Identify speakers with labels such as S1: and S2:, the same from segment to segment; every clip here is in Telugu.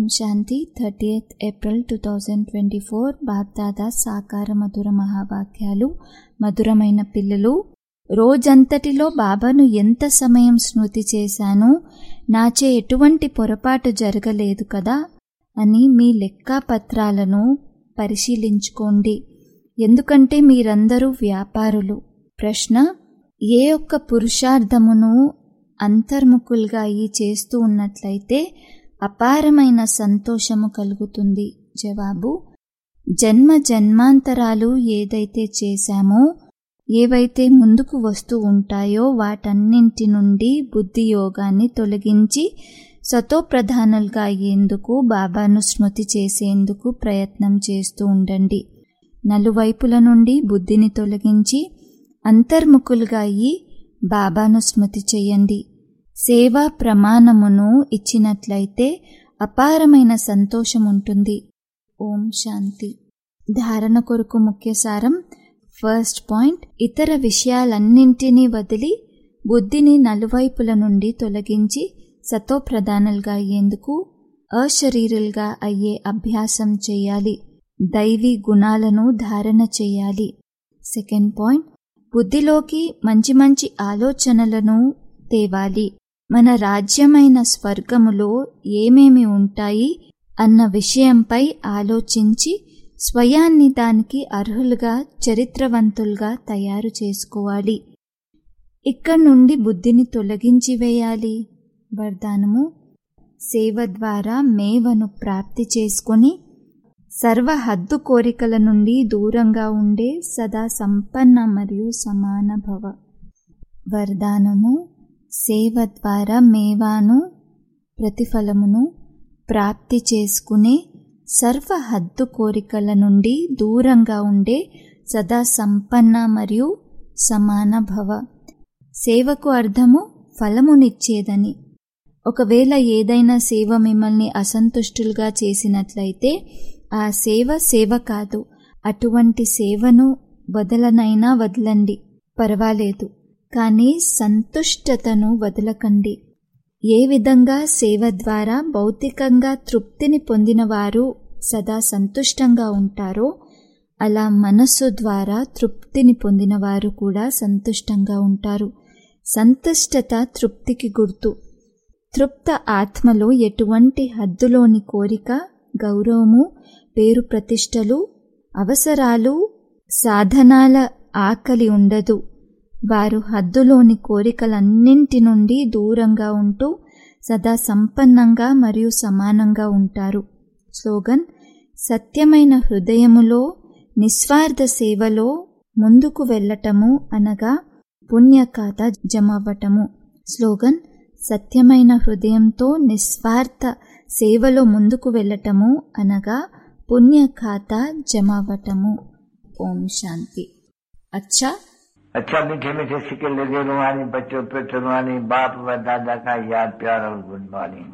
S1: శాంతి thirtieth April two thousand twenty four BapDada సాకార మధుర మహావాక్యాలు మధురమైన పిల్లలు రోజంతటిలో బాబాను ఎంత సమయం స్మృతి చేశాను నాచే ఎటువంటి పొరపాటు జరగలేదు కదా అని మీ లెక్కాపత్రాలను పరిశీలించుకోండి ఎందుకంటే మీరందరూ వ్యాపారులు ప్రశ్న ఏ ఒక్క పురుషార్థమును అంతర్ముఖులుగా అయి చేస్తూ ఉన్నట్లయితే అపారమైన సంతోషము కలుగుతుంది జవాబు జన్మ జన్మాంతరాలు ఏదైతే చేశామో ఏవైతే ముందుకు వస్తూ ఉంటాయో వాటన్నింటి నుండి బుద్ధి యోగాన్ని తొలగించి సతోప్రధానులుగా అయ్యేందుకు బాబాను స్మృతి చేసేందుకు ప్రయత్నం చేస్తూ ఉండండి నలువైపుల నుండి బుద్ధిని తొలగించి అంతర్ముఖులుగా అయ్యి బాబాను స్మృతి చేయండి సేవా ప్రమాణమును ఇచ్చినట్లయితే అపారమైన సంతోషం ఉంటుంది ఓం శాంతి ధారణ కొరకు ముఖ్య సారం ఫస్ట్ పాయింట్ ఇతర విషయాలన్నింటినీ వదిలి బుద్ధిని నలువైపుల నుండి తొలగించి సతోప్రధానులుగా అయ్యేందుకు అశరీరులుగా అయ్యే అభ్యాసం చేయాలి దైవీ గుణాలను ధారణ చేయాలి సెకండ్ పాయింట్ బుద్ధిలోకి మంచి మంచి ఆలోచనలను తేవాలి మన రాజ్యమైన స్వర్గములో ఏమేమి ఉంటాయి అన్న విషయంపై ఆలోచించి స్వయాన్ని దానికి అర్హులుగా చరిత్రవంతులుగా తయారు చేసుకోవాలి ఇక్కడి నుండి బుద్ధిని తొలగించి వేయాలి వరదానము సేవ ద్వారా మేవను ప్రాప్తి చేసుకొని సర్వ హద్దు కోరికల నుండి దూరంగా ఉండే సదా సంపన్న మరియు సమాన భవ వరదానము సేవ ద్వారా మేవాను ప్రతిఫలమును ప్రాప్తి చేసుకునే సర్వ హద్దు కోరికల నుండి దూరంగా ఉండే సదా సంపన్న మరియు సమాన భవ సేవకు అర్థము ఫలమునిచ్చేదని ఒకవేళ ఏదైనా సేవ మిమ్మల్ని అసంతుష్టులుగా చేసినట్లయితే ఆ సేవ సేవ కాదు అటువంటి సేవను వదలనైనా వదలండి పర్వాలేదు కానీ సంతుష్టతను వదలకండి ఏ విధంగా సేవ ద్వారా భౌతికంగా తృప్తిని పొందినవారు సదా సంతుష్టంగా ఉంటారో అలా మనస్సు ద్వారా తృప్తిని పొందినవారు కూడా సంతుష్టంగా ఉంటారు సంతుష్టత తృప్తికి గుర్తు తృప్త ఆత్మలో ఎటువంటి హద్దులోని కోరిక గౌరవము పేరు ప్రతిష్టలు అవసరాలు సాధనాల ఆకలి ఉండదు వారు హద్దులోని కోరికలన్నింటి నుండి దూరంగా ఉంటూ సదా సంపన్నంగా మరియు సమానంగా ఉంటారు స్లోగన్ సత్యమైన హృదయములో నిస్వార్థ సేవలో ముందుకు వెళ్ళటము అనగా పుణ్యఖాత జమవ్వటము స్లోగన్ సత్యమైన హృదయంతో నిస్వార్థ సేవలో ముందుకు వెళ్ళటము అనగా పుణ్యఖాత జమవ్వటము ఓం శాంతి అచ్చా
S2: अच्छा मीठे मीठे सिक्के लगे रुहानी बच्चों पे रुहानी बाप व दादा का याद प्यार और गुड मॉर्निंग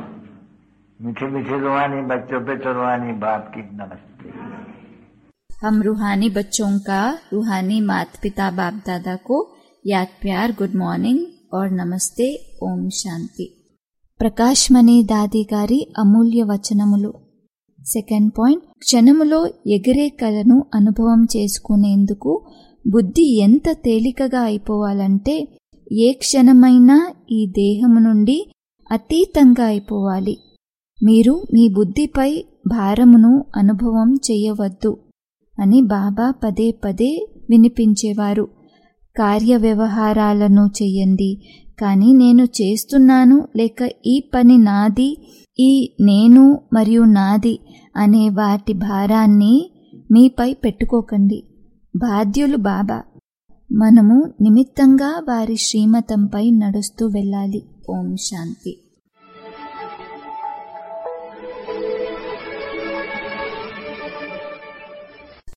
S2: मीठे मीठे रुहानी बच्चों पे रुहानी बाप की नमस्ते
S1: हम रूहानी बच्चों का रूहानी माता पिता बाप दादा को याद प्यार गुड मॉर्निंग और నమస్తే ఓం శాంతి ప్రకాశ్మణి దాది గారి అమూల్య వచనములు సెకండ్ పాయింట్ క్షణములో ఎగిరే కలను అనుభవం చేసుకునేందుకు బుద్ధి ఎంత తేలికగా అయిపోవాలంటే ఏ క్షణమైనా ఈ దేహము నుండి అతీతంగా అయిపోవాలి మీరు మీ బుద్ధిపై భారమును అనుభవం చేయవద్దు అని బాబా పదే పదే వినిపించేవారు కార్య వ్యవహారాలను చెయ్యండి కానీ నేను చేస్తున్నాను లేక ఈ పని నాది ఈ నేను మరియు నాది అనే వాటి భారాన్ని మీపై పెట్టుకోకండి బాధ్యులు బాబా మనము నిమిత్తంగా వారి శ్రీమతంపై నడుస్తూ వెళ్ళాలి ఓం శాంతి